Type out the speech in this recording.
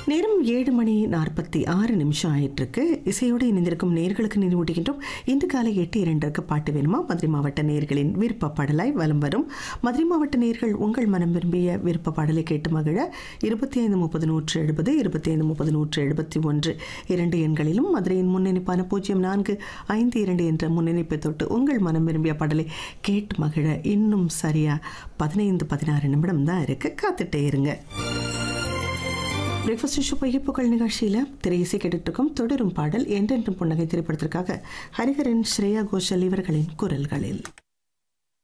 நேரம் ஏழு மணி நாற்பத்தி ஆறு நிமிஷம் ஆயிட்டிருக்கு இசையோடு இணைந்திருக்கும் நேர்களுக்கு நினைவூட்டுகின்றோம் இன்று காலை எட்டு இரண்டிற்கு பாட்டு வேணுமா மதுரை மாவட்ட நேர்களின் விருப்ப பாடலாய் வலம் வரும் மதுரை மாவட்ட நேர்கள் உங்கள் மனம் விரும்பிய விருப்ப பாடலை கேட்டு மகிழ இருபத்தி ஐந்து முப்பது நூற்று எழுபது இருபத்தி ஐந்து முப்பது நூற்று எழுபத்தி ஒன்று இரண்டு எண்களிலும் மதுரையின் முன்னிணைப்பான பூஜ்ஜியம் நான்கு ஐந்து இரண்டு என்ற முன்னிணைப்பை தொட்டு உங்கள் மனம் விரும்பிய பாடலை கேட்டு மகிழ இன்னும் சரியா பதினைந்து பதினாறு நிமிடம் தான் இருக்கு காத்துட்டே இருங்க பிரேக்ஃபாஸ்ட் ஷோ பகிப்புகள் நிகழ்ச்சியில் திரை இசை கேட்டுருக்கும் தொடரும் பாடல் என்றென்றும் புன்னகை திரைப்படத்திற்காக ஹரிஹரன் ஸ்ரேயா கோஷல் இவர்களின் குரல்களில்